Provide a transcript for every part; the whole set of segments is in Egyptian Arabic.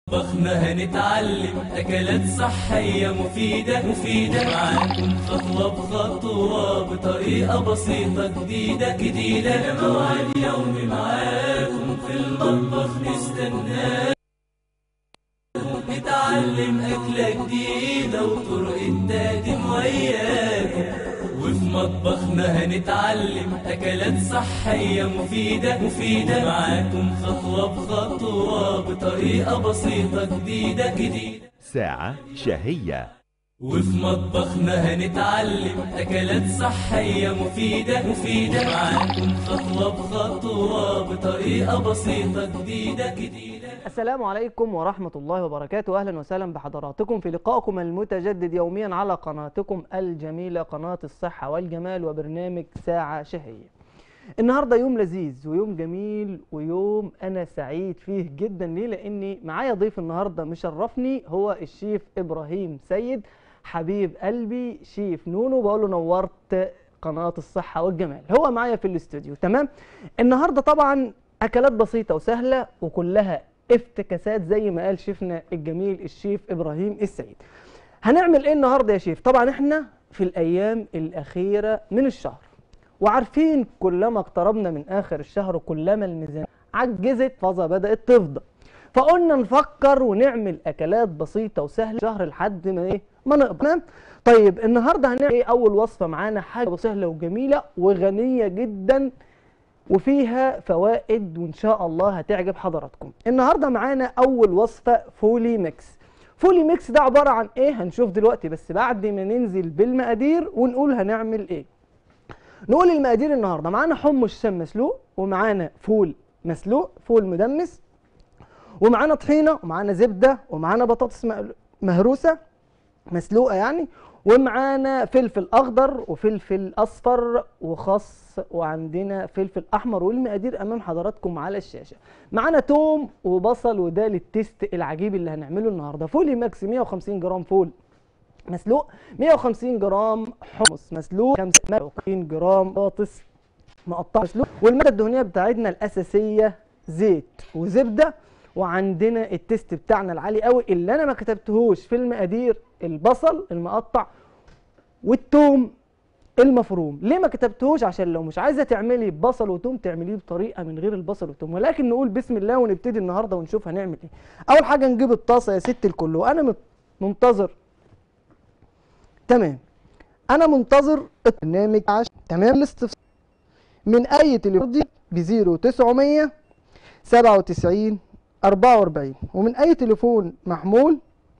طبخنا هنتعلم أكلات صحية مفيدة مفيدة معاكم خطوة بخطوة بطريقة بسيطة جديدة جديدة موعد يومي معاكم في المطبخ نستناكم نتعلم أكلة جديدة وطرق التقديم وياكم وفي مطبخنا هنتعلم أكلات صحية مفيدة مفيدة معاكم خطوة بخطوة بطريقة بسيطة جديدة جديدة ساعة شهية وفي مطبخنا هنتعلم أكلات صحية مفيدة مفيدة معاكم خطوة بخطوة بطريقة بسيطة جديدة جديدة السلام عليكم ورحمة الله وبركاته أهلا وسهلا بحضراتكم في لقائكم المتجدد يوميا على قناتكم الجميلة قناة الصحة والجمال وبرنامج ساعة شهية النهاردة يوم لذيذ ويوم جميل ويوم أنا سعيد فيه جدا ليه لأني معايا ضيف النهاردة مشرفني هو الشيف إبراهيم سيد حبيب قلبي شيف نونو بقول له نورت قناة الصحة والجمال هو معايا في الاستوديو تمام النهاردة طبعا أكلات بسيطة وسهلة وكلها افتكاسات زي ما قال شيفنا الجميل الشيف إبراهيم السيد هنعمل ايه النهارده يا شيف طبعا احنا في الايام الاخيره من الشهر وعارفين كلما اقتربنا من اخر الشهر كلما الميزان عجزت فازا بدات تفضى فقلنا نفكر ونعمل اكلات بسيطه وسهله شهر لحد ما ايه ما نقدر طيب النهارده هنعمل ايه اول وصفه معانا حاجه سهله وجميله وغنيه جدا وفيها فوائد وان شاء الله هتعجب حضراتكم النهارده معانا اول وصفه فولي ميكس فولي ميكس ده عباره عن ايه هنشوف دلوقتي بس بعد ما ننزل بالمقادير ونقول هنعمل ايه نقول المقادير النهارده معانا حمص شام مسلوق ومعانا فول مسلوق فول مدمس ومعانا طحينه ومعانا زبده ومعانا بطاطس مقل- مهروسه مسلوقه يعني ومعانا فلفل اخضر وفلفل اصفر وخس وعندنا فلفل احمر والمقادير امام حضراتكم على الشاشه معانا توم وبصل وده للتيست العجيب اللي هنعمله النهارده فولي ماكس 150 جرام فول مسلوق 150 جرام حمص مسلوق 50 جرام بطاطس مقطع مسلوق والماده الدهنيه بتاعتنا الاساسيه زيت وزبده وعندنا التيست بتاعنا العالي قوي اللي انا ما كتبتهوش في المقادير البصل المقطع والثوم المفروم ليه ما كتبتهوش عشان لو مش عايزه تعملي بصل وتوم تعمليه بطريقه من غير البصل والثوم ولكن نقول بسم الله ونبتدي النهارده ونشوف هنعمل ايه اول حاجه نجيب الطاسه يا ست الكل وانا مت- منتظر تمام انا منتظر البرنامج عش... تمام الاستفسار من اي تليفون دي ب 0900 97 44 ومن اي تليفون محمول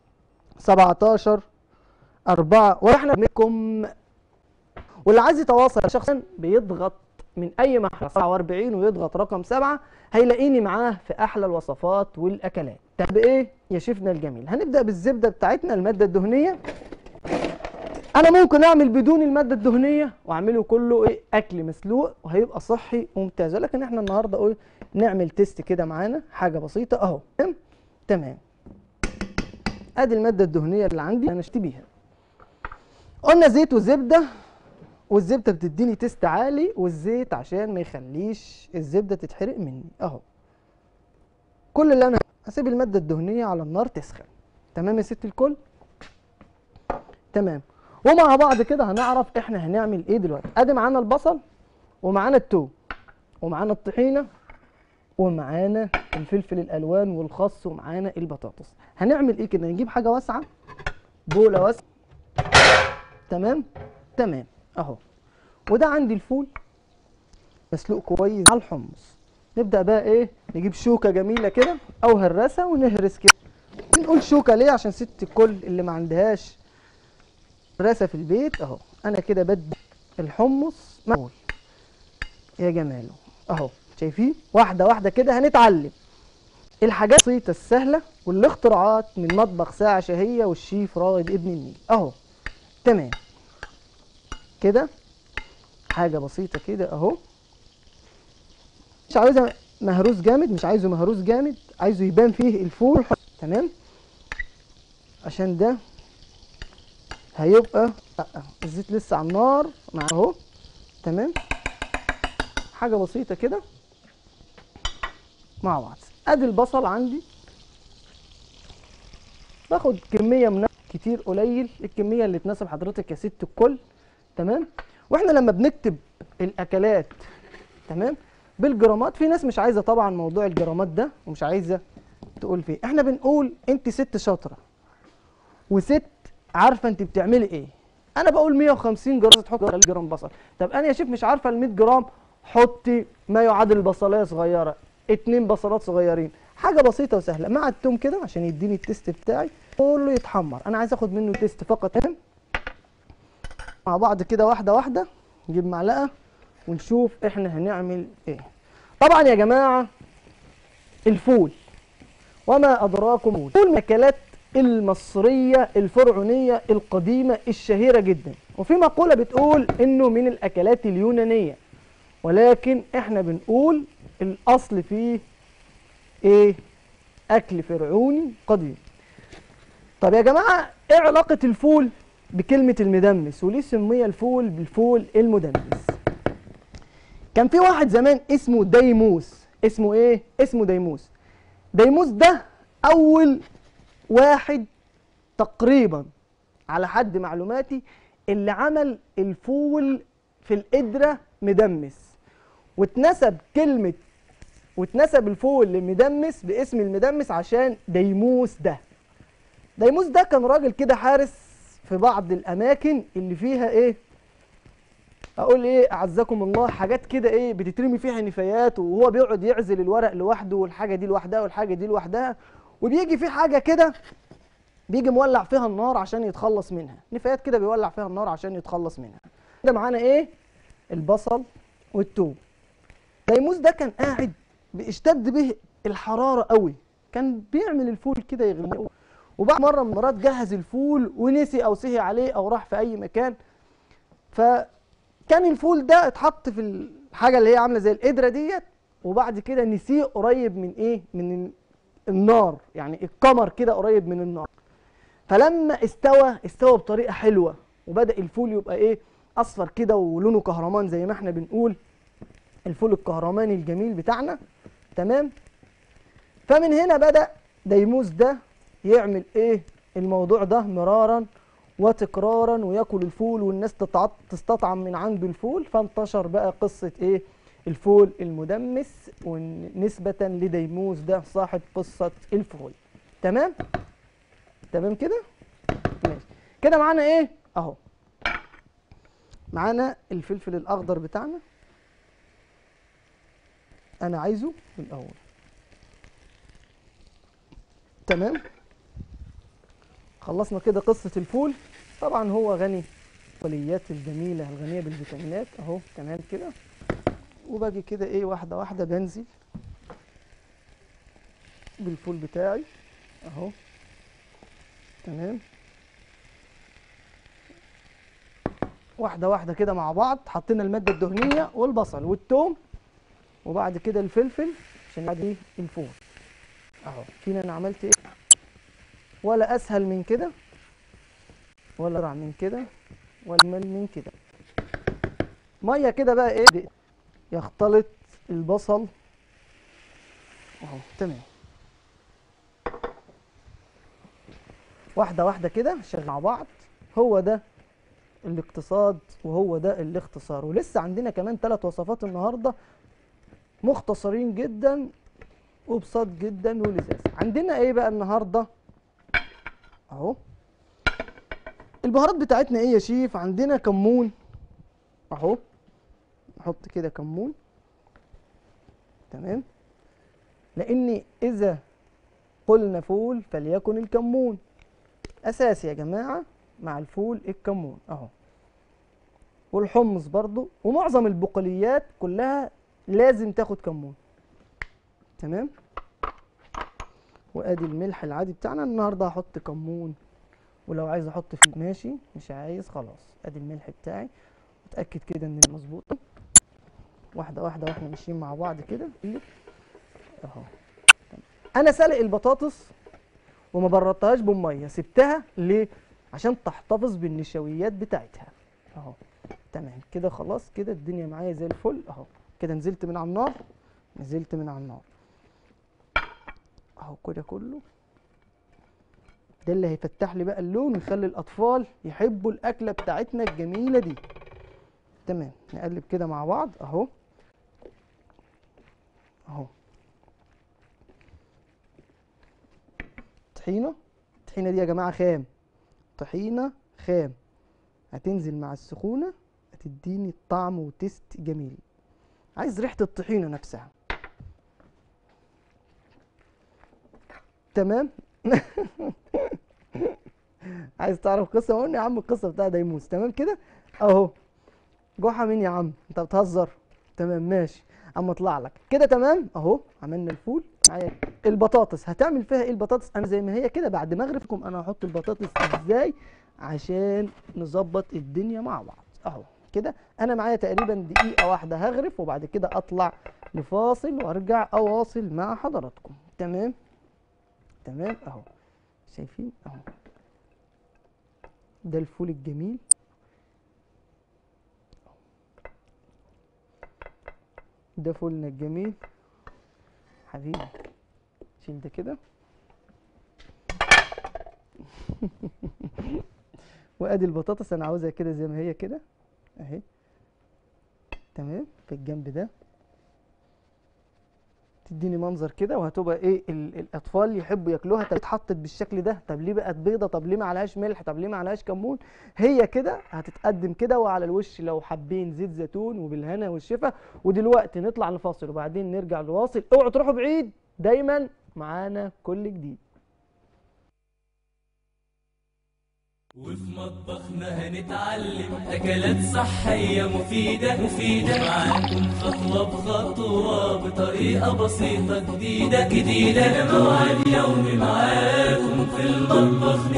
17 4 واحنا بنكم واللي عايز يتواصل شخصيا بيضغط من اي محل 47 ويضغط رقم 7 هيلاقيني معاه في احلى الوصفات والاكلات طب ايه يا شيفنا الجميل هنبدا بالزبده بتاعتنا الماده الدهنيه انا ممكن اعمل بدون الماده الدهنيه واعمله كله ايه اكل مسلوق وهيبقى صحي وممتاز لكن احنا النهارده ايه نعمل تيست كده معانا حاجه بسيطه اهو تمام تمام ادي الماده الدهنيه اللي عندي انا اشتري بيها قلنا زيت وزبده والزبده بتديني تيست عالي والزيت عشان ما يخليش الزبده تتحرق مني اهو كل اللي انا هسيب الماده الدهنيه على النار تسخن تمام يا ست الكل تمام ومع بعض كده هنعرف احنا هنعمل ايه دلوقتي ادي معانا البصل ومعانا التوم ومعانا الطحينه ومعانا الفلفل الالوان والخس ومعانا البطاطس هنعمل ايه كده نجيب حاجه واسعه بوله واسعه تمام تمام اهو وده عندي الفول مسلوق كويس على الحمص نبدا بقى ايه نجيب شوكه جميله كده او هراسه ونهرس كده نقول شوكه ليه عشان ست الكل اللي ما عندهاش هراسه في البيت اهو انا كده بدي الحمص معقول يا جماله اهو شايفين واحده واحده كده هنتعلم الحاجات البسيطه السهله والاختراعات من مطبخ ساعه شهيه والشيف راغد ابن النيل اهو تمام كده حاجه بسيطه كده اهو مش عاوزها مهروس جامد مش عايزه مهروس جامد عايزه يبان فيه الفول تمام عشان ده هيبقى لا الزيت لسه على النار مع اهو تمام حاجه بسيطه كده مع بعض ادي البصل عندي باخد كميه من كتير قليل الكميه اللي تناسب حضرتك يا ست الكل تمام واحنا لما بنكتب الاكلات تمام بالجرامات في ناس مش عايزه طبعا موضوع الجرامات ده ومش عايزه تقول فيه احنا بنقول انت ست شاطره وست عارفه انت بتعملي ايه انا بقول 150 جرام تحط جرام بصل طب انا يا شيف مش عارفه ال 100 جرام حطي ما يعادل بصلايه صغيره اتنين بصلات صغيرين حاجه بسيطه وسهله مع التوم كده عشان يديني التيست بتاعي كله يتحمر انا عايز اخد منه تيست فقط تمام مع بعض كده واحده واحده نجيب معلقه ونشوف احنا هنعمل ايه طبعا يا جماعه الفول وما ادراكم الفول فول من الاكلات المصريه الفرعونيه القديمه الشهيره جدا وفي مقوله بتقول انه من الاكلات اليونانيه ولكن احنا بنقول الاصل فيه ايه اكل فرعوني قديم طب يا جماعه ايه علاقه الفول بكلمه المدمس وليه سمي الفول بالفول المدمس كان في واحد زمان اسمه ديموس اسمه ايه اسمه ديموس ديموس ده اول واحد تقريبا على حد معلوماتي اللي عمل الفول في القدرة مدمس واتنسب كلمة واتنسب الفول لمدمس باسم المدمس عشان ديموس ده ديموس ده كان راجل كده حارس في بعض الأماكن اللي فيها إيه اقول ايه اعزكم الله حاجات كده ايه بتترمي فيها نفايات وهو بيقعد يعزل الورق لوحده والحاجه دي لوحدها والحاجه دي لوحدها وبيجي في حاجه كده بيجي مولع فيها النار عشان يتخلص منها نفايات كده بيولع فيها النار عشان يتخلص منها ده معانا ايه البصل والثوم ديموس ده كان قاعد بيشتد به الحراره قوي كان بيعمل الفول كده يغمقه وبعد مره من المرات جهز الفول ونسي او سهي عليه او راح في اي مكان فكان الفول ده اتحط في الحاجه اللي هي عامله زي القدره ديت وبعد كده نسيه قريب من ايه من النار يعني القمر كده قريب من النار فلما استوى استوى بطريقه حلوه وبدا الفول يبقى ايه اصفر كده ولونه كهرمان زي ما احنا بنقول الفول الكهرماني الجميل بتاعنا تمام فمن هنا بدا ديموس ده يعمل ايه الموضوع ده مرارا وتكرارا وياكل الفول والناس تتعط تستطعم من عنده الفول فانتشر بقى قصه ايه الفول المدمس ونسبة لديموس ده صاحب قصة الفول تمام تمام كده ماشي كده معانا ايه اهو معانا الفلفل الاخضر بتاعنا انا عايزه الاول تمام خلصنا كده قصة الفول طبعا هو غني بالفوليات الجميلة الغنية بالفيتامينات اهو تمام كده وباجي كده ايه واحده واحده بنزل بالفول بتاعي اهو تمام واحده واحده كده مع بعض حطينا الماده الدهنيه والبصل والثوم وبعد كده الفلفل عشان بعد ايه الفول اهو فينا انا عملت ايه ولا اسهل من كده ولا اسرع من كده ولا اجمل من كده ميه كده بقى ايه يختلط البصل اهو تمام واحده واحده كده شغال مع بعض هو ده الاقتصاد وهو ده الاختصار ولسه عندنا كمان ثلاث وصفات النهارده مختصرين جدا وبساط جدا ولذاذ عندنا ايه بقى النهارده اهو البهارات بتاعتنا ايه يا شيف عندنا كمون اهو نحط كده كمون تمام لان اذا قلنا فول فليكن الكمون اساسي يا جماعه مع الفول الكمون اهو والحمص برضو ومعظم البقوليات كلها لازم تاخد كمون تمام وادي الملح العادي بتاعنا النهارده هحط كمون ولو عايز احط فيه ماشي مش عايز خلاص ادي الملح بتاعي اتاكد كده ان مظبوط واحده واحده واحنا ماشيين مع بعض كده اهو انا سلق البطاطس وما بردتهاش بميه سبتها ليه عشان تحتفظ بالنشويات بتاعتها اهو تمام كده خلاص كده الدنيا معايا زي الفل اهو كده نزلت من على النار نزلت من على النار اهو كده كله ده اللي هيفتح لي بقى اللون ويخلي الاطفال يحبوا الاكله بتاعتنا الجميله دي تمام نقلب كده مع بعض اهو اهو طحينه الطحينه دي يا جماعه خام طحينه خام هتنزل مع السخونه هتديني طعم وتست جميل عايز ريحه الطحينه نفسها تمام عايز تعرف قصه قول يا عم القصه بتاع ديموس تمام كده اهو جحا مين يا عم انت بتهزر تمام ماشي اما اطلع لك كده تمام اهو عملنا الفول معايا البطاطس هتعمل فيها ايه البطاطس انا زي ما هي كده بعد ما اغرفكم انا هحط البطاطس ازاي عشان نظبط الدنيا مع بعض اهو كده انا معايا تقريبا دقيقه واحده هغرف وبعد كده اطلع لفاصل وارجع اواصل مع حضراتكم تمام تمام اهو شايفين اهو ده الفول الجميل ده فولنا الجميل حبيبي شيل ده كده وادي البطاطس انا عاوزها كده زي ما هي كده اهي تمام في الجنب ده تديني منظر كده وهتبقى ايه ال- الاطفال يحبوا ياكلوها طب اتحطت بالشكل ده طب ليه بقت بيضه طب ليه ما عليهاش ملح طب ليه ما عليهاش كمون هي كده هتتقدم كده وعلى الوش لو حابين زيت زيتون وبالهنا والشفا ودلوقتي نطلع لفاصل وبعدين نرجع لواصل اوعوا تروحوا بعيد دايما معانا كل جديد وفي مطبخنا هنتعلم أكلات صحية مفيدة مفيدة معاكم خطوة بخطوة بطريقة بسيطة جديدة جديدة موعد يومي معاكم في المطبخ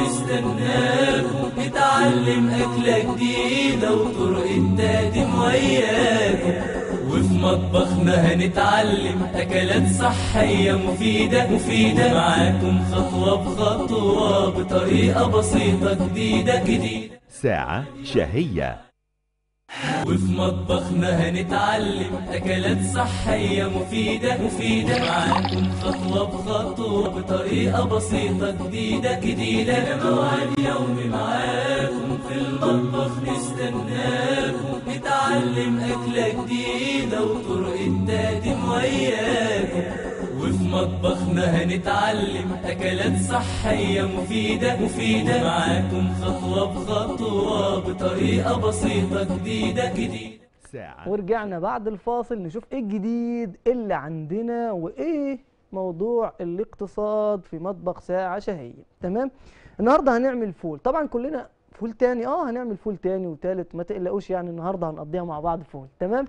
نستناكم نتعلم أكلة جديدة وطرق التقديم وياكم وفي مطبخنا هنتعلم أكلات صحية مفيدة مفيدة معاكم خطوة بخطوة بطريقة بسيطة جديدة جديدة ساعة شهية وفي مطبخنا هنتعلم أكلات صحية مفيدة مفيدة معاكم خطوة بخطوة بطريقة بسيطة جديدة جديدة موعد يومي معاكم في المطبخ نستناكم نتعلم أكلة جديدة وطرق التقديم وياكم وفي مطبخنا هنتعلم أكلات صحية مفيدة مفيدة معاكم خطوة بخطوة بطريقة بسيطة جديدة جديدة ساعة ورجعنا بعد الفاصل نشوف ايه الجديد اللي عندنا وايه موضوع الاقتصاد في مطبخ ساعة شهية تمام النهارده هنعمل فول طبعا كلنا فول تاني اه هنعمل فول تاني وتالت ما تقلقوش يعني النهارده هنقضيها مع بعض فول تمام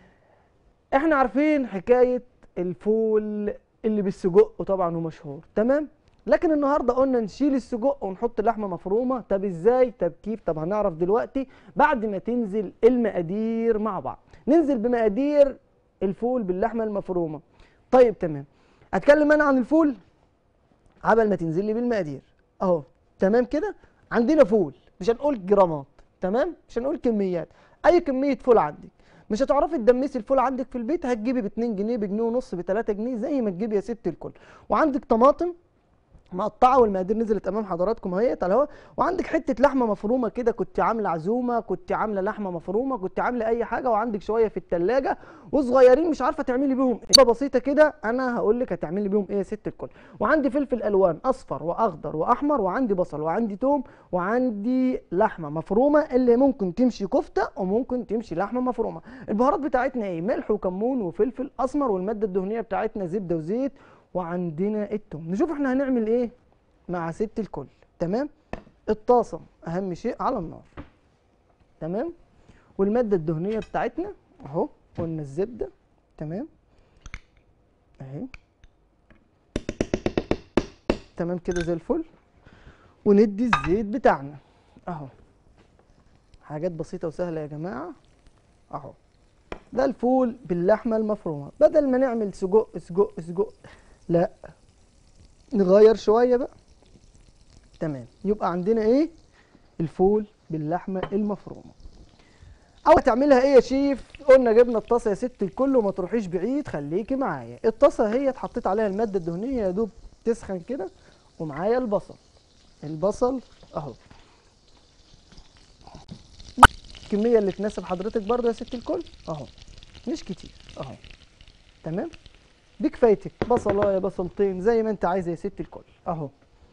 احنا عارفين حكاية الفول اللي بالسجق وطبعا هو مشهور تمام لكن النهارده قلنا نشيل السجق ونحط لحمه مفرومه طب ازاي طب كيف طب هنعرف دلوقتي بعد ما تنزل المقادير مع بعض ننزل بمقادير الفول باللحمه المفرومه طيب تمام اتكلم انا عن الفول قبل ما تنزل لي بالمقادير اهو تمام كده عندنا فول مش هنقول جرامات تمام مش هنقول كميات اي كميه فول عندك مش هتعرفي تدمسي الفول عندك في البيت هتجيبي ب 2 جنيه بجنيه ونص ب 3 جنيه زي ما تجيبي يا ست الكل وعندك طماطم مقطعه والمقادير نزلت امام حضراتكم اهي اهو وعندك حته لحمه مفرومه كده كنت عامله عزومه كنت عامله لحمه مفرومه كنت عامله اي حاجه وعندك شويه في التلاجة وصغيرين مش عارفه تعملي بيهم ايه بسيطه كده انا هقول لك هتعملي بيهم ايه يا ست الكل وعندي فلفل الوان اصفر واخضر واحمر وعندي بصل وعندي توم وعندي لحمه مفرومه اللي ممكن تمشي كفته وممكن تمشي لحمه مفرومه البهارات بتاعتنا ايه ملح وكمون وفلفل اسمر والماده الدهنيه بتاعتنا زبده وزيت وعندنا التوم نشوف احنا هنعمل ايه مع ست الكل تمام الطاسه اهم شيء على النار تمام والماده الدهنيه بتاعتنا اهو قلنا الزبده تمام اهي تمام كده زي الفل وندي الزيت بتاعنا اهو حاجات بسيطه وسهله يا جماعه اهو ده الفول باللحمه المفرومه بدل ما نعمل سجق سجق سجق لا نغير شويه بقى تمام يبقى عندنا ايه الفول باللحمه المفرومه او تعملها ايه يا شيف قلنا جبنا الطاسه يا ست الكل وما تروحيش بعيد خليكي معايا الطاسه هي اتحطيت عليها الماده الدهنيه يا دوب تسخن كده ومعايا البصل البصل اهو الكميه اللي تناسب حضرتك برضه يا ست الكل اهو مش كتير اهو تمام دي كفايتك بصلايه بصلتين زي ما انت عايزه يا ست الكل اهو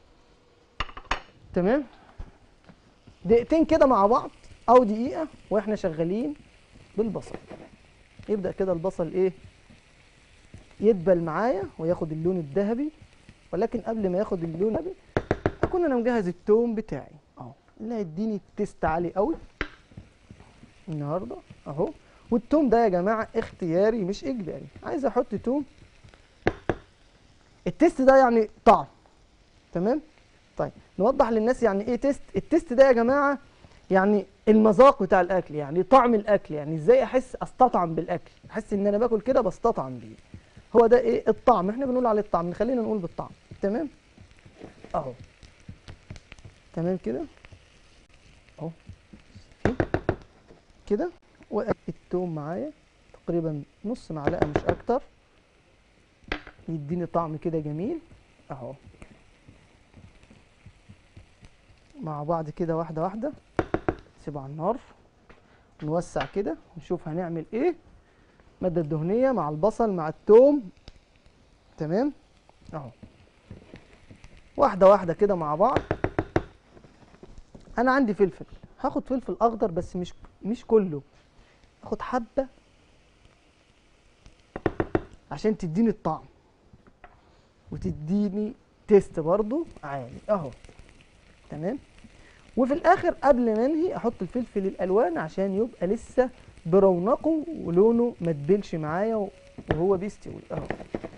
تمام دقيقتين كده مع بعض او دقيقه واحنا شغالين بالبصل يبدا كده البصل ايه يدبل معايا وياخد اللون الذهبي ولكن قبل ما ياخد اللون الذهبي اكون انا مجهز التوم بتاعي اهو اللي هيديني تيست عالي قوي النهارده اهو والتوم ده يا جماعه اختياري مش اجباري عايز احط توم التيست ده يعني طعم تمام طيب نوضح للناس يعني ايه تيست التيست ده يا جماعه يعني المذاق بتاع الاكل يعني طعم الاكل يعني ازاي احس استطعم بالاكل احس ان انا باكل كده بستطعم بيه هو ده ايه الطعم احنا بنقول عليه الطعم خلينا نقول بالطعم تمام اهو تمام كده اهو كده والثوم معايا تقريبا نص معلقه مش اكتر يديني طعم كده جميل اهو مع بعض كده واحده واحده نسيبه على النار نوسع كده نشوف هنعمل ايه مادة الدهنية مع البصل مع التوم تمام اهو واحدة واحدة كده مع بعض انا عندي فلفل هاخد فلفل اخضر بس مش مش كله اخد حبة عشان تديني الطعم وتديني تيست برضو عالي اهو تمام وفي الاخر قبل ما انهي احط الفلفل الالوان عشان يبقى لسه برونقه ولونه ما تبلش معايا وهو بيستوي اهو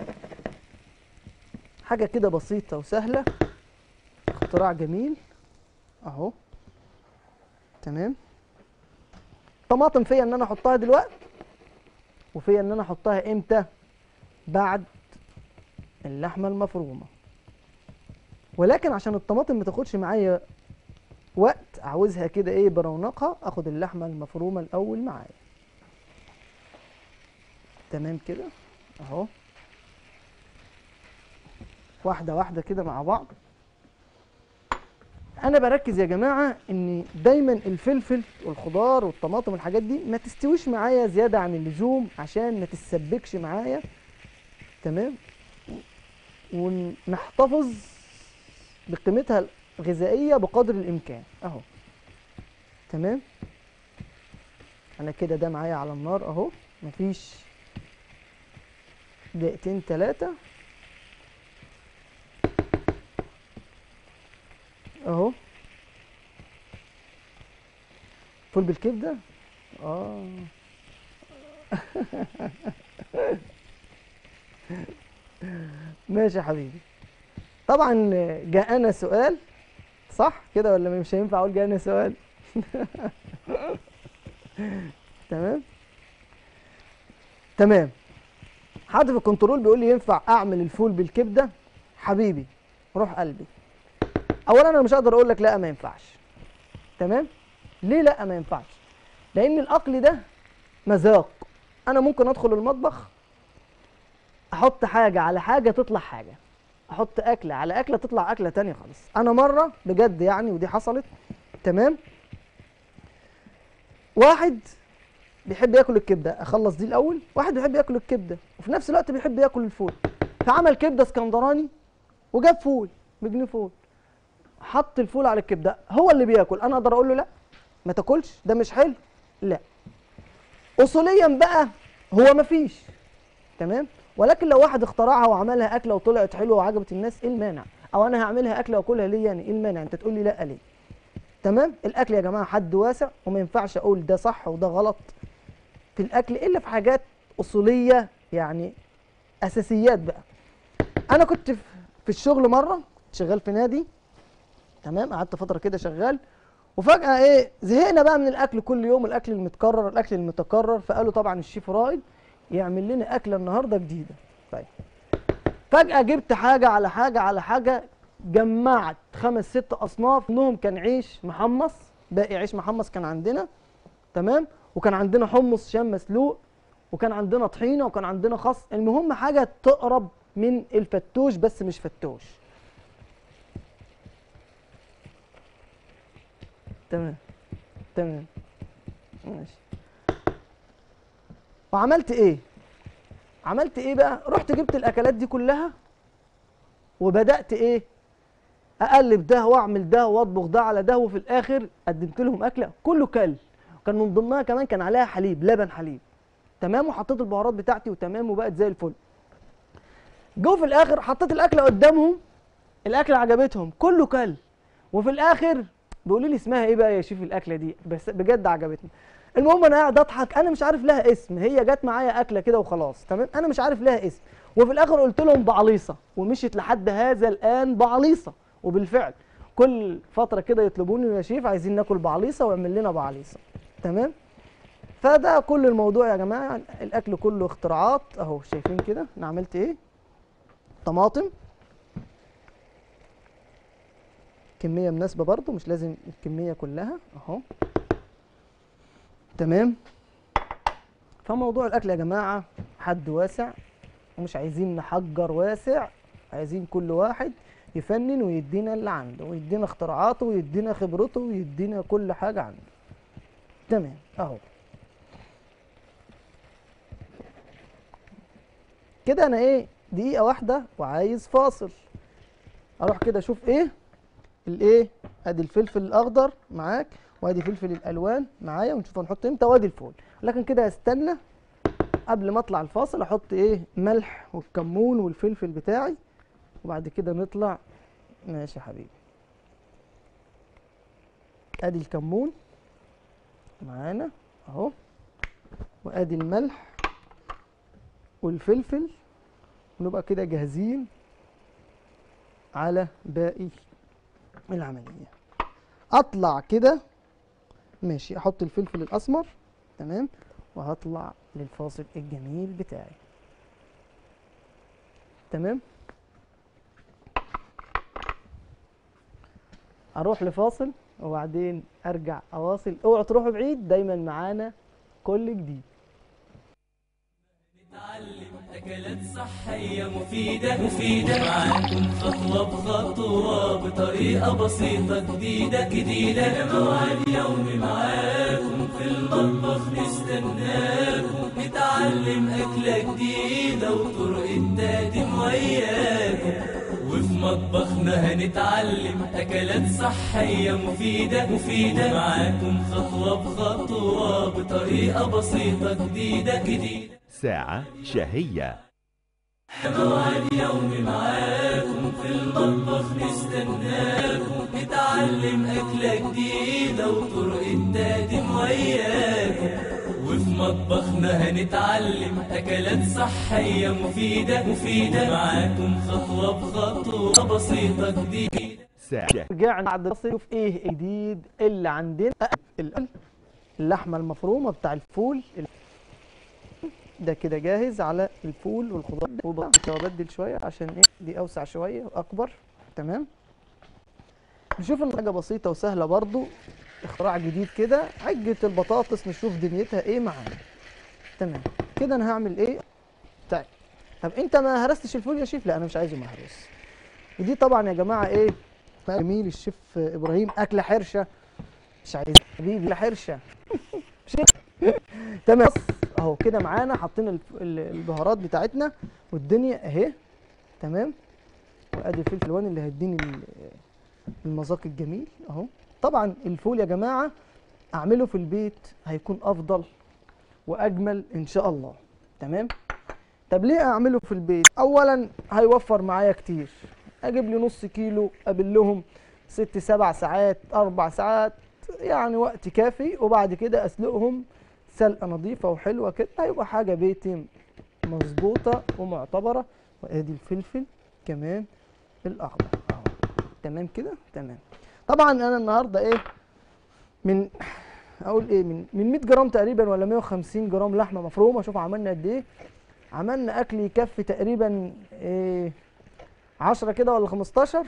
حاجه كده بسيطه وسهله اختراع جميل اهو تمام طماطم فيا ان انا احطها دلوقتي وفيا ان انا احطها امتى بعد اللحمه المفرومه ولكن عشان الطماطم ما تاخدش معايا وقت عاوزها كده ايه برونقها اخد اللحمه المفرومه الاول معايا تمام كده اهو واحده واحده كده مع بعض انا بركز يا جماعه ان دايما الفلفل والخضار والطماطم والحاجات دي ما تستويش معايا زياده عن اللزوم عشان ما تتسبكش معايا تمام ونحتفظ بقيمتها الغذائيه بقدر الامكان اهو تمام انا كده ده معايا على النار اهو مفيش دقيقتين ثلاثه اهو فول بالكبده اه ماشي يا حبيبي طبعا جاءنا سؤال صح كده ولا مش هينفع اقول جاءنا سؤال تمام تمام حد في الكنترول بيقول لي ينفع اعمل الفول بالكبده حبيبي روح قلبي اولا انا مش هقدر اقول لك لا ما ينفعش تمام ليه لا ما ينفعش لان الاكل ده مذاق انا ممكن ادخل المطبخ احط حاجه على حاجه تطلع حاجه احط اكله على اكله تطلع اكله تانية خالص انا مره بجد يعني ودي حصلت تمام واحد بيحب ياكل الكبده اخلص دي الاول واحد بيحب ياكل الكبده وفي نفس الوقت بيحب ياكل الفول فعمل كبده اسكندراني وجاب فول بجنيه فول حط الفول على الكبده هو اللي بياكل انا اقدر اقول له لا ما تاكلش ده مش حلو لا اصوليا بقى هو ما فيش تمام ولكن لو واحد اخترعها وعملها اكله وطلعت حلوه وعجبت الناس ايه المانع او انا هعملها اكله واكلها ليه يعني ايه المانع انت تقول لي لا ليه تمام الاكل يا جماعه حد واسع وما ينفعش اقول ده صح وده غلط في الاكل الا في حاجات اصوليه يعني اساسيات بقى انا كنت في- في الشغل مره كنت شغال في نادي تمام قعدت فتره كده شغال وفجاه ايه زهقنا بقى من الاكل كل يوم الاكل المتكرر الاكل المتكرر فقالوا طبعا الشيف رائد يعمل لنا اكله النهارده جديده طيب فجاه جبت حاجه على حاجه على حاجه جمعت خمس ست اصناف منهم كان عيش محمص باقي عيش محمص كان عندنا تمام وكان عندنا حمص شام مسلوق وكان عندنا طحينه وكان عندنا خس المهم حاجه تقرب من الفتوش بس مش فتوش تمام تمام ماشي وعملت ايه عملت ايه بقى رحت جبت الاكلات دي كلها وبدات ايه اقلب ده واعمل ده واطبخ ده على ده وفي الاخر قدمت لهم اكله كله كل كان من ضمنها كمان كان عليها حليب لبن حليب تمام وحطيت البهارات بتاعتي وتمام وبقت زي الفل جو في الاخر حطيت الاكله قدامهم الاكله عجبتهم كله كل وفي الاخر بيقولوا لي اسمها ايه بقى يا شيف الاكله دي بس بجد عجبتني المهم انا قاعد اضحك انا مش عارف لها اسم هي جت معايا اكله كده وخلاص تمام انا مش عارف لها اسم وفي الاخر قلت لهم بعليصه ومشيت لحد هذا الان بعليصه وبالفعل كل فتره كده يطلبوني يا شيف عايزين ناكل بعليصه واعمل لنا بعليصه تمام فده كل الموضوع يا جماعه الاكل كله اختراعات اهو شايفين كده انا عملت ايه طماطم كميه مناسبه برضو مش لازم الكميه كلها اهو تمام فموضوع الاكل يا جماعه حد واسع ومش عايزين نحجر واسع عايزين كل واحد يفنن ويدينا اللي عنده ويدينا اختراعاته ويدينا خبرته ويدينا كل حاجه عنده تمام اهو كده انا ايه دقيقه واحده وعايز فاصل اروح كده اشوف ايه الايه ادي الفلفل الاخضر معاك وادي فلفل الالوان معايا ونشوف هنحط امتى وادي الفول لكن كده هستنى قبل ما اطلع الفاصل احط ايه ملح والكمون والفلفل بتاعي وبعد كده نطلع ماشي يا حبيبي ادي الكمون معانا اهو وادي الملح والفلفل ونبقى كده جاهزين على باقي العملية اطلع كده ماشي احط الفلفل الاسمر تمام وهطلع للفاصل الجميل بتاعي تمام اروح لفاصل وبعدين ارجع اواصل اوعوا تروحوا بعيد دايما معانا كل جديد نتعلم أكلات صحية مفيدة مفيدة معاكم خطوة بخطوة بطريقة بسيطة جديدة جديدة موعد يومي معاكم في المطبخ نستناكم نتعلم أكلة جديدة وطرق التقديم وياكم وفي مطبخنا هنتعلم أكلات صحية مفيدة مفيدة معاكم خطوة بخطوة بطريقة بسيطة جديدة جديدة ساعة شهية موعد يومي معاكم في المطبخ نستناكم نتعلم أكلة جديدة وطرق التقديم وياكم وفي مطبخنا هنتعلم أكلات صحية مفيدة مفيدة معاكم خطوة بخطوة بسيطة جديدة ساعة شهية رجعنا بعد الفاصل نشوف ايه الجديد اللي عندنا ال- اللحمه المفرومه بتاع الفول ده كده جاهز على الفول والخضار وبقى وابدل شويه عشان ايه دي اوسع شويه واكبر تمام نشوف إن حاجه بسيطه وسهله برضو اختراع جديد كده عجة البطاطس نشوف دنيتها ايه معانا تمام كده انا هعمل ايه طيب طب انت ما هرستش الفول يا شيف لا انا مش عايزه مهروس ودي طبعا يا جماعه ايه جميل الشيف ابراهيم اكله حرشه مش عايز حبيبي أكلة حرشه مش كده؟ تمام اهو كده معانا حاطين الف- ال- البهارات بتاعتنا والدنيا اهي تمام وادي الفلفل الالوان اللي هيديني ال- المذاق الجميل اهو طبعا الفول يا جماعه اعمله في البيت هيكون افضل واجمل ان شاء الله تمام طب ليه اعمله في البيت اولا هيوفر معايا كتير اجيب لي نص كيلو ابلهم ست سبع ساعات اربع ساعات يعني وقت كافي وبعد كده اسلقهم سلقه نظيفه وحلوه كده هيبقى حاجه بيتي مظبوطه ومعتبره وادي الفلفل كمان الاخضر اهو تمام كده تمام طبعا انا النهارده ايه من اقول ايه من من 100 جرام تقريبا ولا 150 جرام لحمه مفرومه شوف عملنا قد ايه عملنا اكل يكفي تقريبا ايه 10 كده ولا 15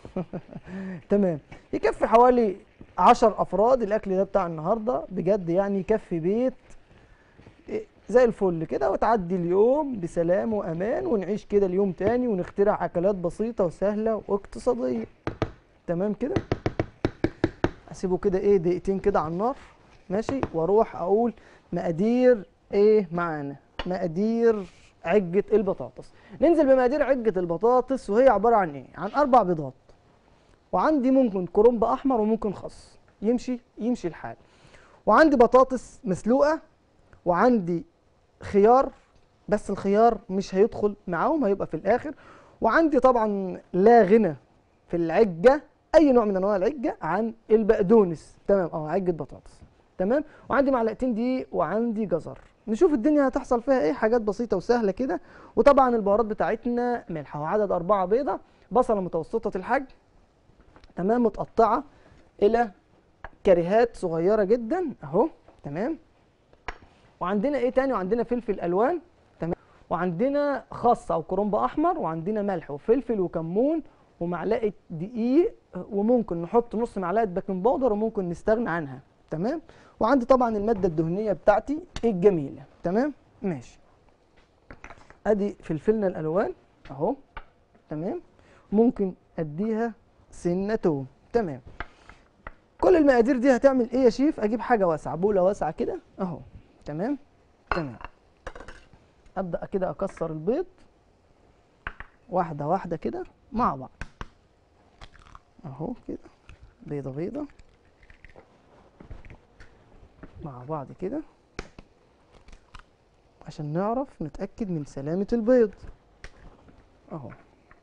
تمام يكفي حوالي 10 افراد الاكل ده بتاع النهارده بجد يعني يكفي بيت إيه، زي الفل كده وتعدي اليوم بسلام وامان ونعيش كده اليوم تاني ونخترع اكلات بسيطه وسهله واقتصاديه تمام كده اسيبه كده ايه دقيقتين كده على النار ماشي واروح اقول مقادير ايه معانا مقادير عجة البطاطس ننزل بمقادير عجة البطاطس وهي عبارة عن ايه عن اربع بيضات وعندي ممكن كرنب احمر وممكن خس يمشي يمشي الحال وعندي بطاطس مسلوقة وعندي خيار بس الخيار مش هيدخل معاهم هيبقى في الاخر وعندي طبعا لا غنى في العجة اي نوع من انواع العجة عن البقدونس تمام اه عجة بطاطس تمام وعندي معلقتين دقيق وعندي جزر نشوف الدنيا هتحصل فيها ايه حاجات بسيطه وسهله كده وطبعا البهارات بتاعتنا ملح وعدد اربعه بيضه بصله متوسطه الحجم تمام متقطعه الى كريهات صغيره جدا اهو تمام وعندنا ايه تاني وعندنا فلفل الوان تمام وعندنا خس او كرنب احمر وعندنا ملح وفلفل وكمون ومعلقه دقيق وممكن نحط نص معلقه بيكنج باودر وممكن نستغنى عنها تمام وعندي طبعا الماده الدهنيه بتاعتي الجميله تمام ماشي ادي فلفلنا الالوان اهو تمام ممكن اديها سنه توم تمام كل المقادير دي هتعمل ايه يا شيف اجيب حاجه واسعه بوله واسعه كده اهو تمام تمام ابدا كده اكسر البيض واحده واحده كده مع بعض اهو كده بيضه بيضه مع بعض كده عشان نعرف نتأكد من سلامة البيض اهو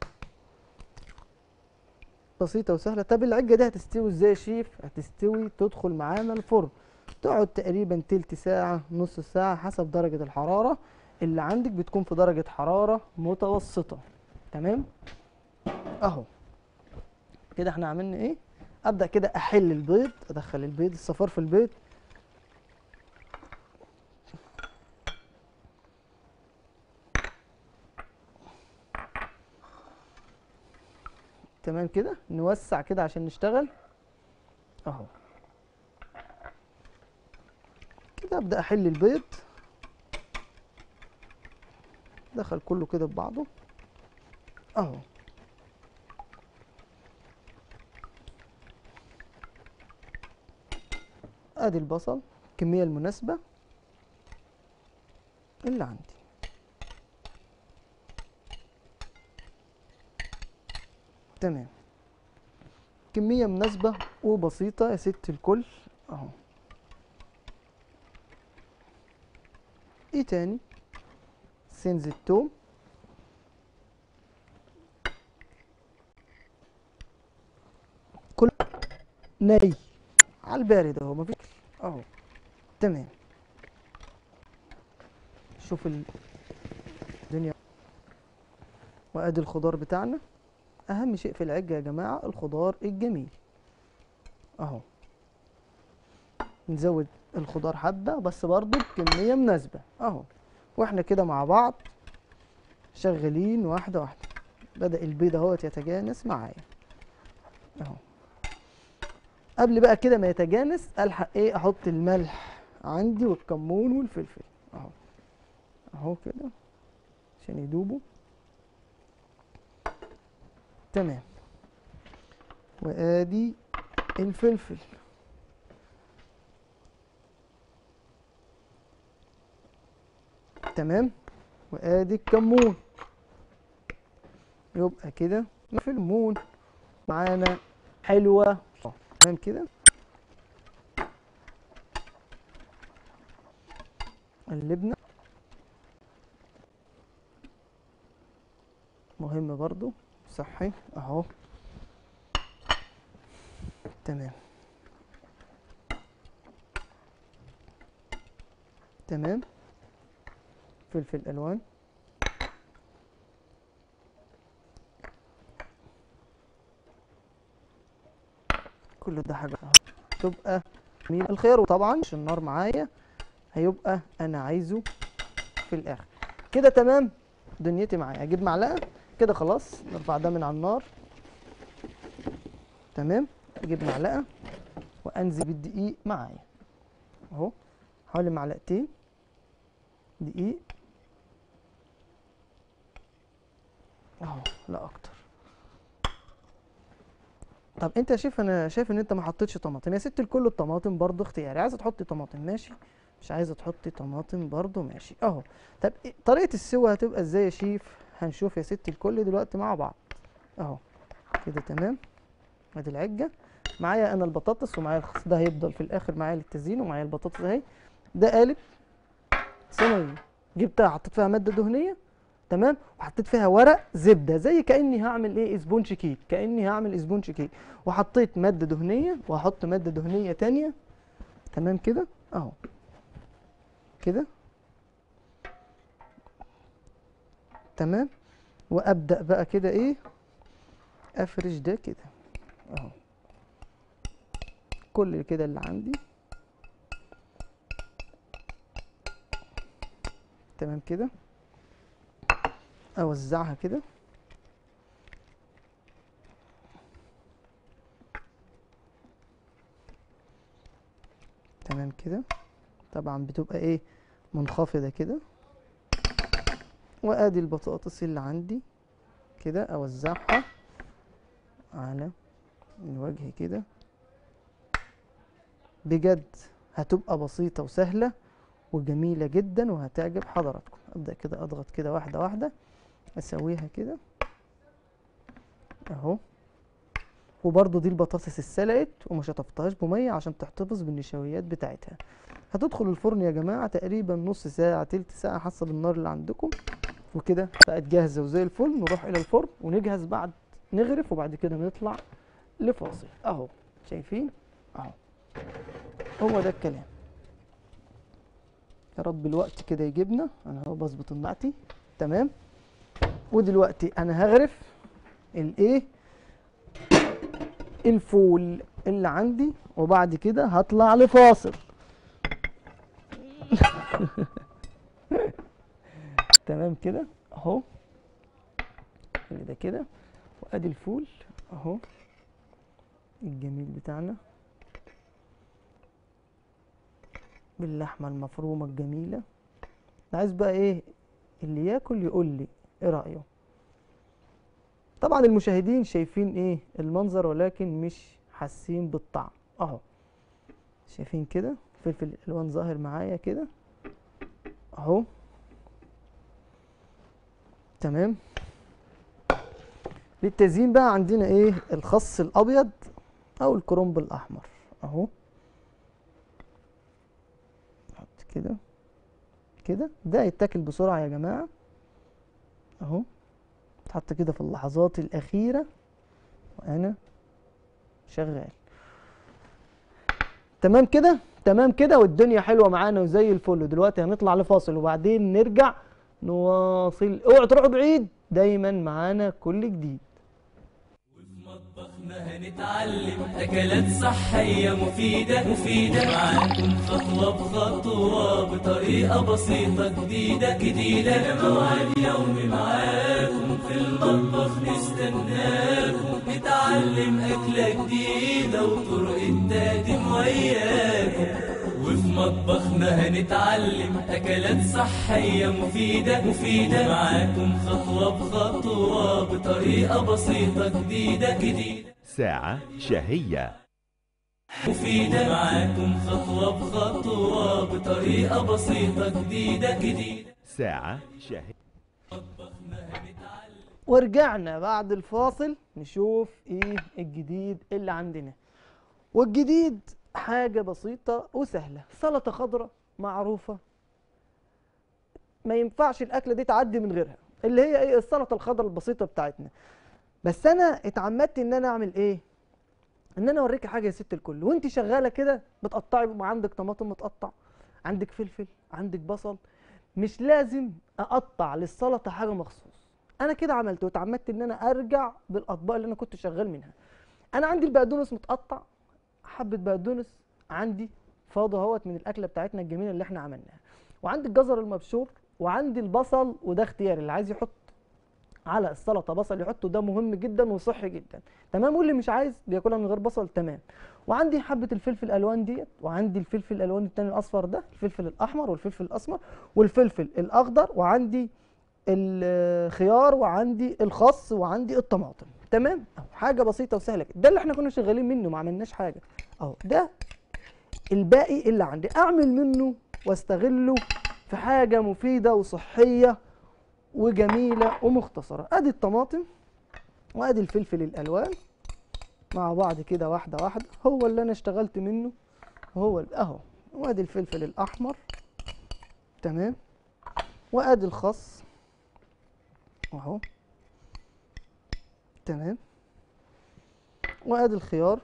بسيطة وسهلة طب العجة دي هتستوي ازاي يا شيف هتستوي تدخل معانا الفرن تقعد تقريبا تلت ساعة نص ساعة حسب درجة الحرارة اللي عندك بتكون في درجة حرارة متوسطة تمام اهو كده احنا عملنا ايه ابدا كده احل البيض ادخل البيض الصفار في البيض تمام كده نوسع كده عشان نشتغل اهو كده ابدا احل البيض دخل كله كده في بعضه اهو ادي البصل الكميه المناسبه اللي عندي تمام كميه مناسبه وبسيطه يا ست الكل اهو ايه تاني سنز التوم كل ني على البارد اهو مفيش اهو تمام شوف ال- الدنيا وادي الخضار بتاعنا اهم شيء في العجة يا جماعة الخضار الجميل اهو نزود الخضار حبة بس برضو بكمية مناسبة اهو واحنا كده مع بعض شغالين واحدة واحدة بدأ البيض اهوت يتجانس معايا اهو قبل بقى كده ما يتجانس الحق ايه احط الملح عندي والكمون والفلفل اهو اهو كده عشان يدوبوا تمام وادي الفلفل تمام وادي الكمون يبقى كده في المون معانا حلوه تمام كده قلبنا مهم برضو صحي اهو تمام تمام فلفل الوان كل ده حاجه اهو تبقى مين الخيار وطبعا عشان النار معايا هيبقى انا عايزه في الاخر كده تمام دنيتي معايا اجيب معلقه كده خلاص نرفع ده من على النار تمام اجيب معلقه وانزل بالدقيق معايا اهو حوالي معلقتين دقيق اهو لا اكتر طب انت شايف انا شايف ان انت ما حطيتش طماطم يا ست الكل الطماطم برضو اختياري عايزه تحطي طماطم ماشي مش عايزه تحطي طماطم برضو ماشي اهو طب إيه- طريقه السوا هتبقى ازاي يا شيف هنشوف يا ست الكل دلوقتي مع بعض اهو كده تمام ادي العجه معايا انا البطاطس ومعايا الخس ده هيفضل في الاخر معايا للتزيين ومعايا البطاطس اهي ده قالب صينيه جبتها حطيت فيها ماده دهنيه تمام وحطيت فيها ورق زبده زي كاني هعمل ايه اسبونج كيك كاني هعمل اسبونج كيك وحطيت ماده دهنيه وهحط ماده دهنيه تانية تمام كده اهو كده تمام وابدا بقى كده ايه افرش ده كده اهو كل كده اللي عندي تمام كده اوزعها كده تمام كده طبعا بتبقى ايه منخفضة كده وادي البطاطس اللي عندي كده اوزعها على الوجه كده بجد هتبقى بسيطة وسهلة وجميلة جدا وهتعجب حضراتكم ابدأ كده اضغط كده واحدة واحدة اسويها كده اهو وبرضو دي البطاطس اتسلقت وما شطفتهاش بميه عشان تحتفظ بالنشويات بتاعتها هتدخل الفرن يا جماعه تقريبا نص ساعه تلت ساعه حسب النار اللي عندكم وكده بقت جاهزه وزي الفل نروح الى الفرن ونجهز بعد نغرف وبعد كده نطلع لفاصل اهو شايفين اهو هو ده الكلام يا رب الوقت كده يجيبنا انا اهو بظبط النعتي تمام ودلوقتي انا هغرف الايه الفول اللي عندي وبعد كده هطلع لفاصل تمام كده اهو اللي ده كده وادي الفول اهو الجميل بتاعنا باللحمه المفرومه الجميله عايز بقى ايه اللي ياكل يقول لي ايه رايه طبعا المشاهدين شايفين ايه المنظر ولكن مش حاسين بالطعم اهو شايفين كده فلفل الالوان ظاهر معايا كده اهو تمام للتزيين بقى عندنا ايه الخس الابيض او الكرنب الاحمر اهو نحط كده كده ده يتاكل بسرعه يا جماعه اهو اتحط كده في اللحظات الأخيرة وأنا شغال تمام كده تمام كده والدنيا حلوة معانا وزي الفل دلوقتي هنطلع لفاصل وبعدين نرجع نواصل اوعوا تروحوا بعيد دايما معانا كل جديد مطبخنا هنتعلم أكلات صحية مفيدة مفيدة معاكم خطوة بخطوة بطريقة بسيطة جديدة جديدة موعد يومي معاكم في المطبخ نستناكم نتعلم أكلة جديدة وطرق التقديم وياكم وفي مطبخنا هنتعلم أكلات صحية مفيدة مفيدة معاكم خطوة بخطوة بطريقة بسيطة جديدة جديدة ساعة شهية مفيدة معاكم خطوة بخطوة بطريقة بسيطة جديدة جديدة ساعة شهية ورجعنا بعد الفاصل نشوف ايه الجديد اللي عندنا والجديد حاجة بسيطة وسهلة سلطة خضراء معروفة ما ينفعش الأكلة دي تعدي من غيرها اللي هي ايه السلطة الخضراء البسيطة بتاعتنا بس أنا اتعمدت إن أنا أعمل ايه إن أنا أوريكي حاجة يا ست الكل وأنت شغالة كده بتقطعي بيبقى عندك طماطم متقطع عندك فلفل عندك بصل مش لازم أقطع للسلطة حاجة مخصوص انا كده عملت واتعمدت ان انا ارجع بالاطباق اللي انا كنت شغال منها انا عندي البقدونس متقطع حبه بقدونس عندي فاضي اهوت من الاكله بتاعتنا الجميله اللي احنا عملناها وعندي الجزر المبشور وعندي البصل وده اختياري اللي عايز يحط على السلطه بصل يحطه ده مهم جدا وصحي جدا تمام واللي مش عايز بياكلها من غير بصل تمام وعندي حبه الفلفل الالوان ديت وعندي الفلفل الالوان التاني الاصفر ده الفلفل الاحمر والفلفل الاسمر والفلفل الاخضر وعندي الخيار وعندي الخس وعندي الطماطم تمام اهو حاجه بسيطه وسهله كده. ده اللي احنا كنا شغالين منه ما عملناش حاجه اهو ده الباقي اللي عندي اعمل منه واستغله في حاجه مفيده وصحيه وجميله ومختصره ادي الطماطم وادي الفلفل الالوان مع بعض كده واحده واحده هو اللي انا اشتغلت منه هو ال- اهو وادي الفلفل الاحمر تمام وادي الخس اهو تمام وادي الخيار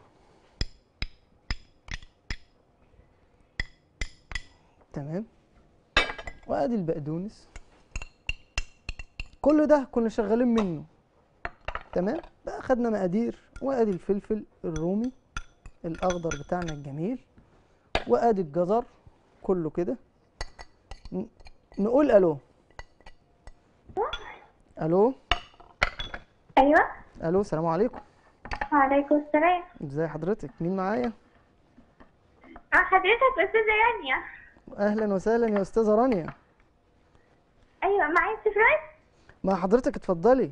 تمام وادي البقدونس كل ده كنا شغالين منه تمام بقى خدنا مقادير وادي الفلفل الرومي الاخضر بتاعنا الجميل وادي الجزر كله كده ن- نقول الو الو ايوه الو السلام عليكم وعليكم السلام ازي حضرتك مين معايا اه حضرتك استاذه رانيا اهلا وسهلا يا استاذه رانيا ايوه معايا سفراي مع حضرتك اتفضلي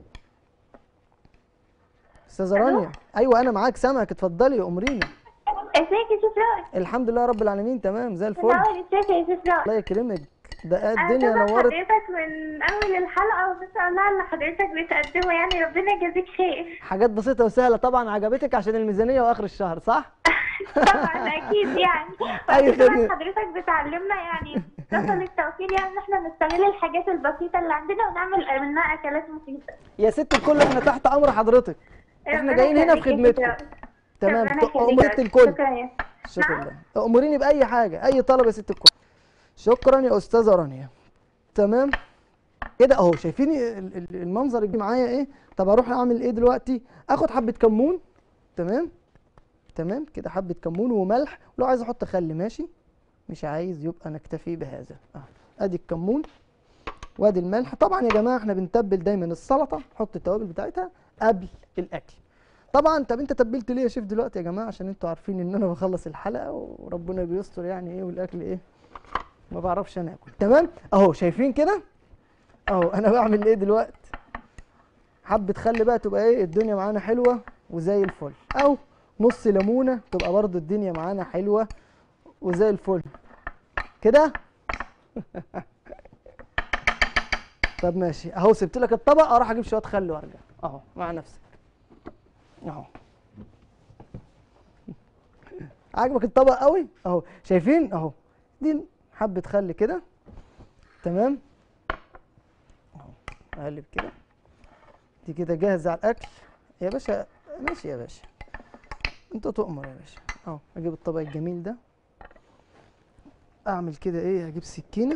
استاذه ألو؟ رانيا ايوه انا معاك سامعك اتفضلي امرينا ازيك يا سفراي الحمد لله رب العالمين تمام زي الفل منور الشاشه يا سفراي الله يكرمك ده انا الدنيا بتابع نورت حضرتك من اول الحلقه وبسال الله اللي حضرتك بتقدمه يعني ربنا يجازيك خير حاجات بسيطه وسهله طبعا عجبتك عشان الميزانيه واخر الشهر صح طبعا اكيد يعني أي وأكيد طبعا خدمة. حضرتك بتعلمنا يعني نصل التوفير يعني ان احنا نستغل الحاجات البسيطه اللي عندنا ونعمل منها اكلات مفيده يا ست الكل احنا تحت امر حضرتك احنا ربنا جايين هنا في يخليك يا خدمتكم سفراي. تمام ربنا يخليك يا امرت رب. الكل شكرا يا شكرا نعم. لله اموريني باي حاجه اي طلب يا ست الكل شكرا يا استاذه رانيا تمام كده اهو شايفين ال- ال- المنظر اللي معايا ايه طب اروح اعمل ايه دلوقتي اخد حبه كمون تمام تمام كده حبه كمون وملح ولو عايز احط خل ماشي مش عايز يبقى نكتفي بهذا اه ادي الكمون وادي الملح طبعا يا جماعه احنا بنتبل دايما السلطه نحط التوابل بتاعتها قبل الاكل طبعا طب انت تبلت ليه يا شيف دلوقتي يا جماعه عشان انتوا عارفين ان انا بخلص الحلقه وربنا بيستر يعني ايه والاكل ايه ما بعرفش انا اكل تمام اهو شايفين كده اهو انا بعمل ايه دلوقتي حبه خل بقى تبقى ايه الدنيا معانا حلوه وزي الفل او نص ليمونه تبقى برضو الدنيا معانا حلوه وزي الفل كده طب ماشي اهو سبت لك الطبق اروح اجيب شويه خل وارجع اهو مع نفسك اهو عاجبك الطبق قوي اهو شايفين اهو دي حبه خل كده تمام اهو اقلب كده دي كده جاهزه على الاكل يا باشا ماشي يا باشا انت تؤمر يا باشا اهو اجيب الطبق الجميل ده اعمل كده ايه اجيب سكينه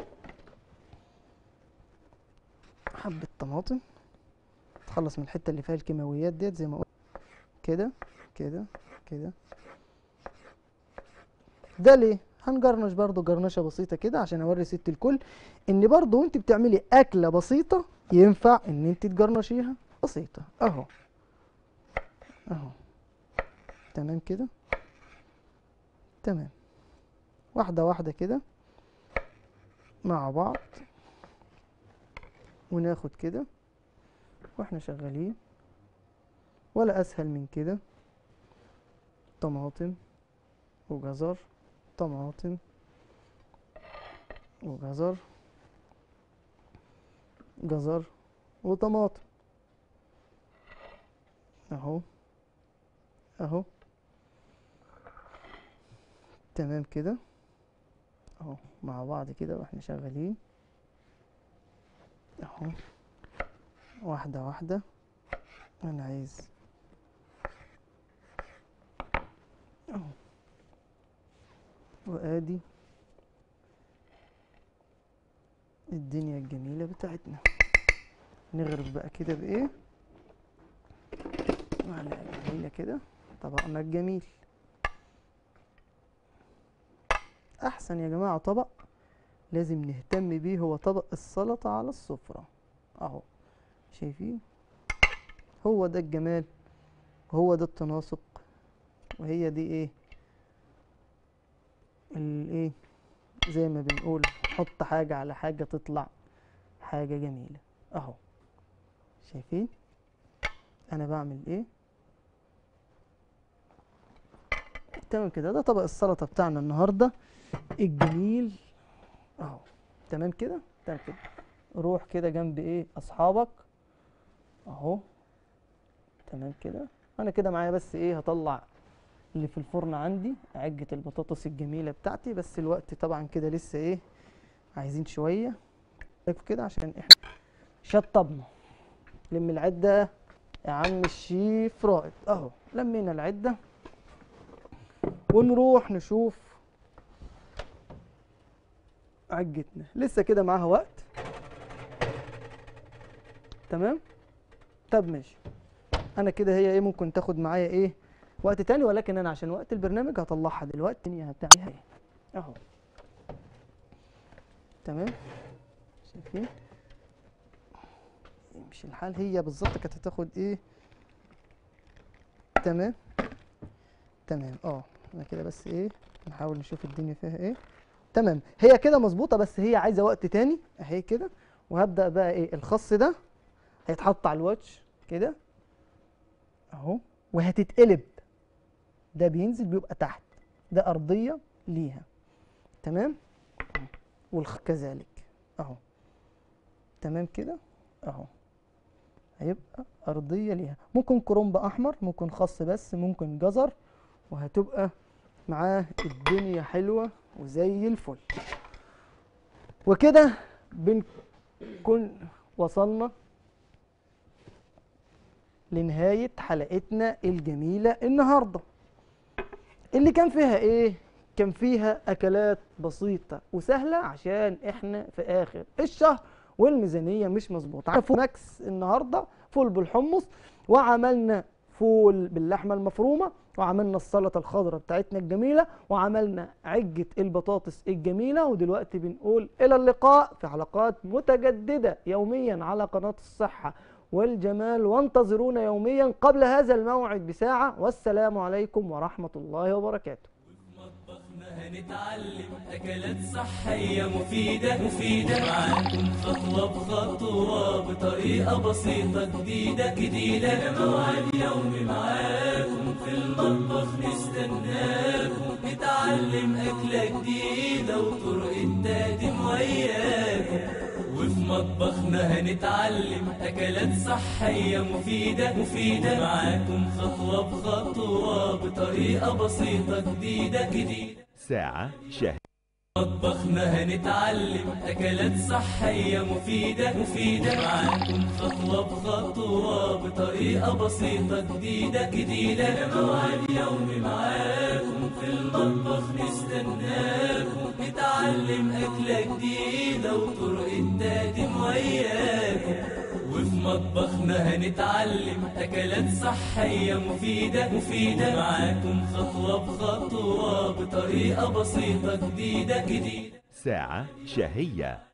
حبه طماطم تخلص من الحته اللي فيها الكيماويات ديت زي ما قلت كده كده كده ده ليه هنجرنش برضو جرنشه بسيطه كده عشان اوري ست الكل ان برضو وانت بتعملي اكله بسيطه ينفع ان انت تجرنشيها بسيطه اهو اهو تمام كده تمام واحده واحده كده مع بعض وناخد كده واحنا شغالين ولا اسهل من كده طماطم وجزر طماطم وجزر جزر وطماطم اهو اهو تمام كده اهو مع بعض كده واحنا شغالين اهو واحدة واحدة انا عايز اهو وادي الدنيا الجميلة بتاعتنا نغرف بقى كده بايه معلقة جميلة كده طبقنا الجميل احسن يا جماعة طبق لازم نهتم بيه هو طبق السلطة على السفرة اهو شايفين هو ده الجمال هو ده التناسق وهي دي ايه الايه زي ما بنقول حط حاجة على حاجة تطلع حاجة جميلة اهو شايفين انا بعمل ايه تمام كده ده طبق السلطه بتاعنا النهارده الجميل اهو تمام كده تمام كده روح كده جنب ايه اصحابك اهو تمام كده انا كده معايا بس ايه هطلع اللي في الفرن عندي عجة البطاطس الجميلة بتاعتي بس الوقت طبعا كده لسه ايه عايزين شوية كده عشان احنا شطبنا لم العدة يا عم الشيف رائد اهو لمينا العدة ونروح نشوف عجتنا لسه كده معاها وقت تمام طب ماشي انا كده هي ايه ممكن تاخد معايا ايه وقت تاني ولكن انا عشان وقت البرنامج هطلعها دلوقتي هي هتعملها ايه اهو تمام شايفين يمشي الحال هي بالظبط كانت هتاخد ايه تمام تمام اه انا كده بس ايه نحاول نشوف الدنيا فيها ايه تمام هي كده مظبوطه بس هي عايزه وقت تاني اهي كده وهبدا بقى ايه الخص ده هيتحط على الواتش كده اهو وهتتقلب ده بينزل بيبقى تحت ده ارضيه ليها تمام والخ كذلك اهو تمام كده اهو هيبقى ارضيه ليها ممكن كرنب احمر ممكن خس بس ممكن جزر وهتبقى معاه الدنيا حلوه وزي الفل وكده بنكون وصلنا لنهاية حلقتنا الجميلة النهاردة اللي كان فيها ايه؟ كان فيها اكلات بسيطة وسهلة عشان احنا في اخر الشهر والميزانية مش مظبوطة فول ماكس النهاردة فول بالحمص وعملنا فول باللحمة المفرومة وعملنا السلطة الخضراء بتاعتنا الجميلة وعملنا عجة البطاطس الجميلة ودلوقتي بنقول إلى اللقاء في حلقات متجددة يوميا على قناة الصحة والجمال وانتظرونا يوميا قبل هذا الموعد بساعة والسلام عليكم ورحمة الله وبركاته مطبخنا هنتعلم أكلات صحية مفيدة مفيدة معاكم خطوة بخطوة بطريقة بسيطة جديدة جديدة موعد يومي معاكم في المطبخ نستناكم نتعلم أكلة جديدة وطرق التقديم وياكم وفي مطبخنا هنتعلم أكلات صحية مفيدة مفيدة معاكم خطوة بخطوة بطريقة بسيطة جديدة جديدة ساعة شهية مطبخنا هنتعلم أكلات صحية مفيدة مفيدة معاكم خطوة بخطوة بطريقة بسيطة جديدة جديدة موعد يومي معاكم في المطبخ نستناكم نتعلم أكلة جديدة وطرق التقديم وياكم وفي مطبخنا هنتعلم أكلات صحية مفيدة مفيدة معاكم خطوة بخطوة بطريقة بسيطة جديدة جديدة ساعة شهية